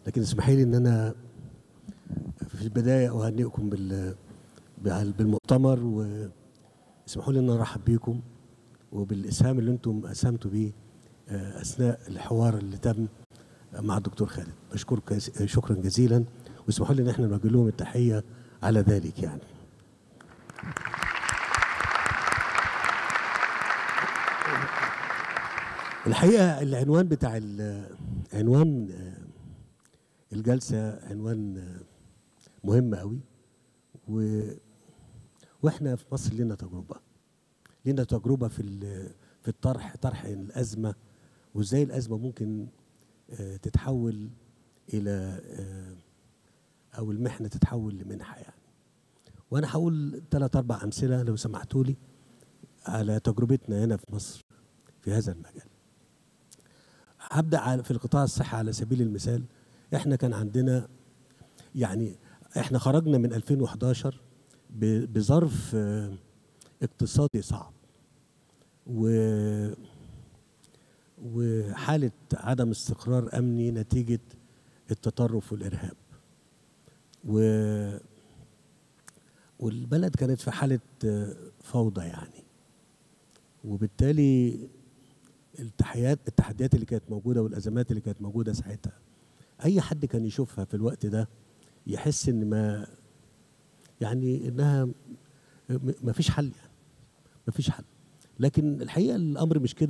لكن اسمحي لي ان انا في البدايه اهنئكم بال بال- بالمؤتمر واسمحوا لي ان انا ارحب بيكم وبالاسهام اللي انتم اسهمتوا بيه آه، اثناء الحوار اللي تم مع الدكتور خالد بشكرك كس- شكرا جزيلا واسمحوا لي ان احنا نوجه لهم التحيه على ذلك يعني الحقيقه العنوان بتاع ال- عنوان آه، الجلسه عنوان آه، مهم قوي و واحنا في مصر لنا تجربه لنا تجربه في ال- في الطرح طرح الازمه وازاي الازمه ممكن آه، تتحول الى آه، او المحنه تتحول لمنحه يعني وانا هقول ثلاث اربع امثله لو سمحتوا لي على تجربتنا هنا في مصر في هذا المجال هبدا على- في القطاع الصحي على سبيل المثال احنا كان عندنا يعني احنا خرجنا من 2011 ب- بظرف آه، اقتصادي صعب و وحالة عدم استقرار أمني نتيجة التطرف والإرهاب و والبلد كانت في حالة آه، فوضى يعني وبالتالي التحيات التحديات اللي كانت موجودة والأزمات اللي كانت موجودة ساعتها أي حد كان يشوفها في الوقت ده يحس إن ما يعني إنها ما فيش حل يعني ما فيش حل لكن الحقيقة الأمر مش كده